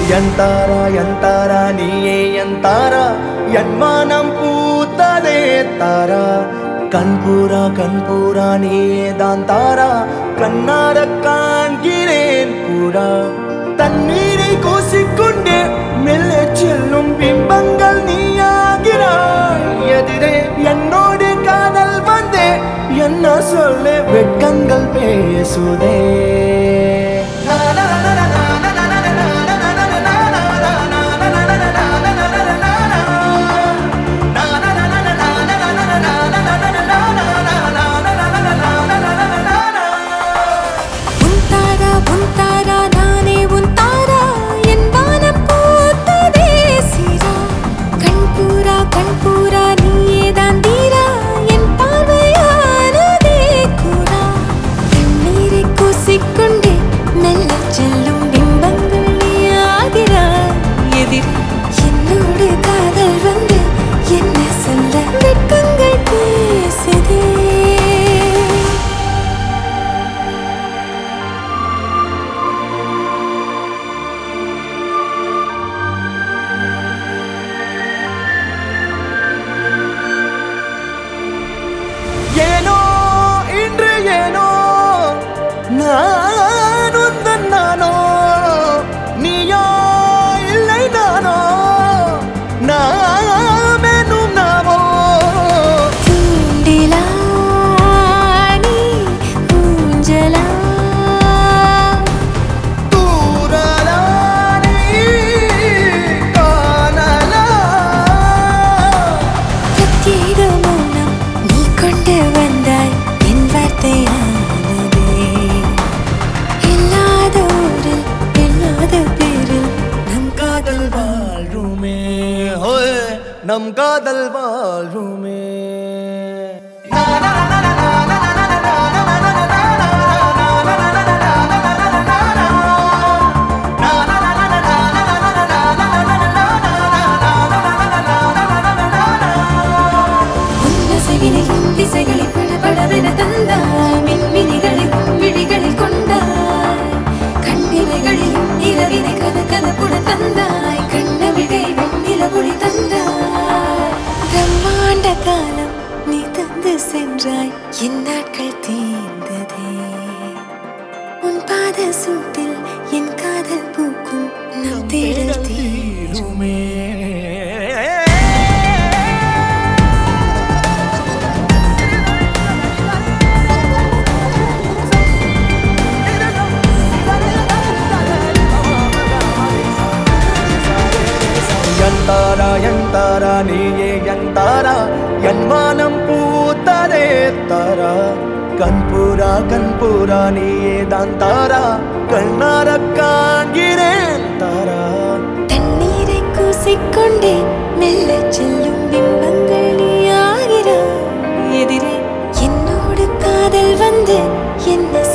என் தாரா என் தாரா நீயே என் தாரா என் மானம் பூத்ததே தாரா கண்பூரா கண்பூரா நீயே தான் தாரா கண்ணார காண்கிறேன் கூடா தண்ணீரை கூசிக்கொண்டே மெல்ல செல்லும் பிம்பங்கள் நீயாகிறாய் எதிரே என்னோடு காதல் வந்தே என்ன சொல்ல வெட்கங்கள் பேசுதே உன் தாரா உன் தாரா நானே உன் தாரா என் வானம் பூத்ததே சீரா கண்பூரா கண்பூரா நீயே தான் தீரா என் பார்வையானதே கூடா தண்ணீரை கூசிக்கொண்டே மெல்ல செல்லும் பிம்பங்கள் நீயாகிறாய் எதிர் என்னோடு காதல் வந்து என்ன சொல்ல வெட்கங்கள் பேசுதே ஏனோ இன்று ஏனோ நான் உந்தன் நானோ நீயோ இல்லை நானோ நாமெனும் நாமோ தூண்டிலா நீ ஊஞ்சலா தூரலானி காணலா பிரத்யேக மௌனம் நீ கொண்டு வந்தாய் என் வார்த்தையானதே இல்லாத ஊரில் இல்லாத பேரில் நம் காதல் வாழ்வுமே ஹோய் நம் காதல் வாழ்வுமே உன்னசைவினில் திசைகளில் படபடவென தந்தாய் மின்மினிகளில் விழிகளில் கொண்டாய் கண்ணிமைகளில் இரவினை கத கதப்புட தந்தாய் கண்ணவிகை வெண்ணில ஒளி தந்தாய் பிரம்மாண்ட காலம் நீ தந்து சென்றாய் என் நாட்கள் தீர்ந்ததே உன் பாத சூட்டில் என் காதல் பூக்கும் நம் தேடல் தீரும் தீருமே எந்தாரா எந்தாரா நீயே எந்தாரா என் மானம் பூத்ததே தாரா கண்பூரா கண்பூரா நீயே தான் தாரா கண்ணார காண்கிறேன் தாரா தண்ணீரை கூசிக்கொண்டே மெல்ல செல்லும் பிம்பங்கள் நீ ஆகிறாய் எதிரே என்னோடு காதல் வந்து என்ன